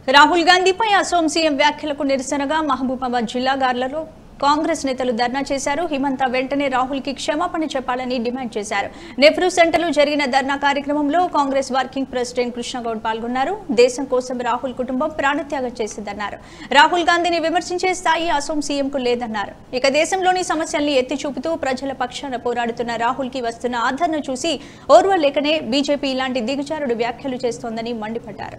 Rahul గాంధీపై Assam CM వ్యాఖ్యలకు నిరసనగా మహబూబాబాద్ జిల్లా గార్లలో కాంగ్రెస్ నేతలు ధర్నా చేశారు హిమంత వెంటనే రాహుల్ కి క్షమాపణ చెప్పాలని డిమాండ్ చేశారు నెహ్రూ సెంటర్లో జరిగిన ధర్నా కార్యక్రమంలో కాంగ్రెస్ వర్కింగ్ ప్రెసిడెంట్ కృష్ణగౌడ్ పాల్గొన్నారు దేశం కోసం రాహుల్ కుటుంబం ప్రాణత్యాగం చేసిందన్నారు రాహుల్ గాంధీని విమర్శించే స్థాయి అసోం సీఎంకు లేదన్నారు ఇక దేశంలోని సమస్యల్ని ఎత్తి చూపుతూ ప్రజల పక్షాన పోరాడుతున్న రాహుల్ కి వస్తున్న ఆదరణ చూసి ఓర్వలేకనే బీజేపీ ఇలాంటి దిగజారుడు వ్యాఖ్యలు చేస్తోందని మండిపడ్డారు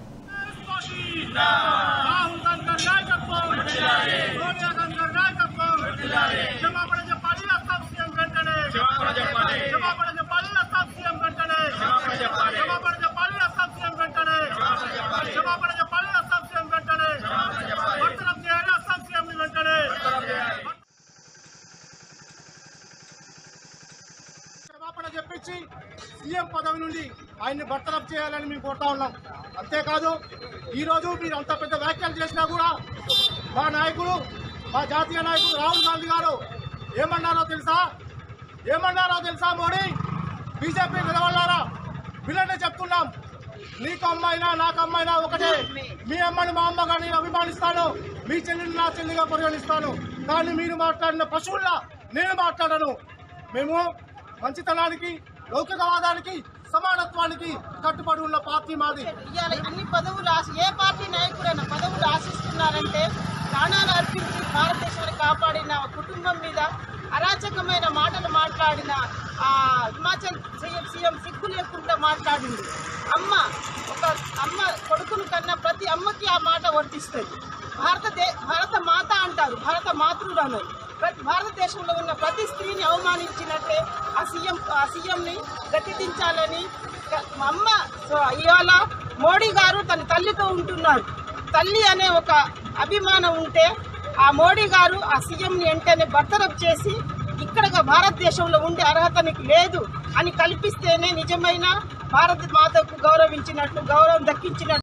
రాహుల్ గాంధీ నాయకత్వం సోనియా గాంధీ నాయకత్వం క్షమాపణ చెప్పాలి అస్సాం సీఎం వెంటనే క్షమాపణ చెప్పాలి క్షమాపణ చెప్పాలి అస్సాం సీఎం వెంటనే క్షమాపణ చెప్పాలి క్షమాపణ చెప్పాలి అస్సాం సీఎం వెంటనే క్షమాపణ చెప్పాలి క్షమాపణ చెప్పాలి అస్సాం సీఎం వెంటనే క్షమాపణ చెప్పాలి వర్తనం చేయాలి అస్సాం సీఎం వెంటనే క్షమాపణ చెప్పించి సీఎం పదవి నుండి ఆయన్ని బర్తరఫ్ చేయాలని మేము కోరుతా ఉన్నాం అంతేకాదు ఈరోజు మీరు అంత పెద్ద వ్యాఖ్యలు చేసినా కూడా మా నాయకులు మా జాతీయ నాయకులు రాహుల్ గాంధీ గారు ఏమన్నారో తెలుసా ఏమన్నారో తెలుసా మోడీ బీజేపీ విధవల్లారా వీళ్ళనే చెప్తున్నాం నీకు అమ్మాయినా నాకు అమ్మాయినా ఒకటే మీ అమ్మని మా అమ్మగా నేను అభిమానిస్తాను మీ చెల్లిని నా చెల్లిగా పరిగణిస్తాను కానీ మీరు మాట్లాడిన పశువుల్లా నేను మాట్లాడను మేము మంచితనానికి లౌకికవాదానికి సమానత్వానికి కట్టుబడి ఉన్న పార్టీ మాది ఇవాళ అన్ని పదవులు ఆశ ఏ పార్టీ నాయకుడైనా పదవులు ఆశిస్తున్నారంటే ప్రాణాలు అర్పించి భారతదేశాన్ని కాపాడిన కుటుంబం మీద అరాచకమైన మాటలు మాట్లాడిన ఆ హిమాచల్ సీఎం సీఎం సిగ్గు లేకుండా మాట్లాడింది అమ్మ ఒక అమ్మ కొడుకును కన్నా ప్రతి అమ్మకి ఆ మాట వర్తిస్తుంది భారతదే భారత మాత అంటారు భారత మాతృడు అన్నారు ప్రతి భారతదేశంలో ఉన్న ప్రతి స్త్రీని అవమానించినట్టే ఆ సీఎం ఆ సీఎంని గట్టిదించాలని క- మా అమ్మ సో ఇవాళ మోడీ గారు తన తల్లితో ఉంటున్నారు తల్లి అనే ఒక అభిమానం ఉంటే ఆ మోడీ గారు ఆ సీఎంని వెంటనే బర్తరఫ్ చేసి ఇక్కడ భారతదేశంలో ఉండే అర్హత నీకు లేదు అని కల్పిస్తేనే నిజమైన భారత మాతకు గౌరవించినట్టు గౌరవం దక్కించినట్టు